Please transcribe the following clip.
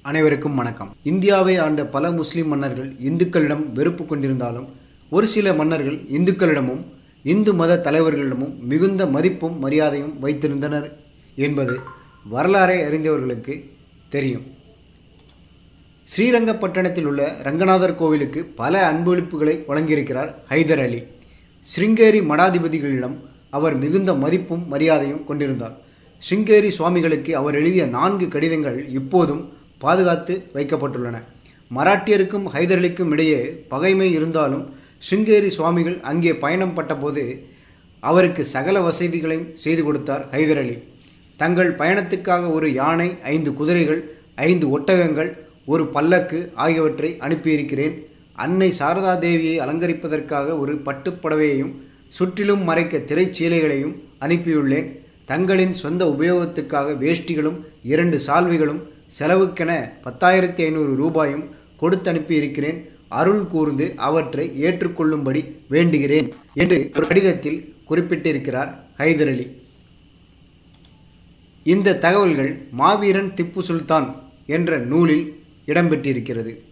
அனைவருக்கும் வணக்கம் இந்தியாவை ஆண்ட பல முஸ்லிம் மன்னர்கள் இந்துக்களிடம் வெறுப்பு கொண்டிருந்தாலும் ஒரு சில மன்னர்கள் இந்துக்களிடமும் இந்து மத தலைவர்களிடமும் மிகுந்த மதிப்பும் மரியாதையும் வைத்திருந்தனர் என்பது வரலாறை அறிந்தவர்களுக்கு தெரியும் ஸ்ரீரங்கப்பட்டணத்தில் உள்ள ரங்கநாதர் கோவிலுக்கு பல அன்பளிப்புகளை வழங்கியிருக்கிறார் ஹைதர் அலி ஸ்ருங்கேரி மடாதிபதிகளிடம் அவர் மிகுந்த மதிப்பும் மரியாதையும் கொண்டிருந்தார் ஸ்ருங்கேரி சுவாமிகளுக்கு அவர் எழுதிய நான்கு கடிதங்கள் இப்போதும் பாதுகாத்து வைக்கப்பட்டுள்ளன மராட்டியருக்கும் ஹைதர் அலிக்கும் இடையே பகைமை இருந்தாலும் ஸ்ருங்கேரி சுவாமிகள் அங்கே பயணம் பட்டபோது அவருக்கு சகல வசதிகளையும் செய்து கொடுத்தார் ஹைதர் அலி தங்கள் பயணத்துக்காக ஒரு யானை ஐந்து குதிரைகள் ஐந்து ஒட்டகங்கள் ஒரு பல்லக்கு ஆகியவற்றை அனுப்பியிருக்கிறேன் அன்னை சாரதா தேவியை அலங்கரிப்பதற்காக ஒரு பட்டுப்புடவையையும் சுற்றிலும் மறைக்க திரைச்சீலைகளையும் அனுப்பியுள்ளேன் தங்களின் சொந்த உபயோகத்துக்காக வேஷ்டிகளும் இரண்டு சால்வைகளும் செலவுக்கென பத்தாயிரத்தி ஐநூறு ரூபாயும் கொடுத்து அனுப்பியிருக்கிறேன் அருள் கூர்ந்து அவற்றை ஏற்றுக்கொள்ளும்படி வேண்டுகிறேன் என்று ஒரு கடிதத்தில் குறிப்பிட்டிருக்கிறார் ஹைதர் அலி இந்த தகவல்கள் மாவீரன் திப்பு சுல்தான் என்ற நூலில் இடம்பெற்றிருக்கிறது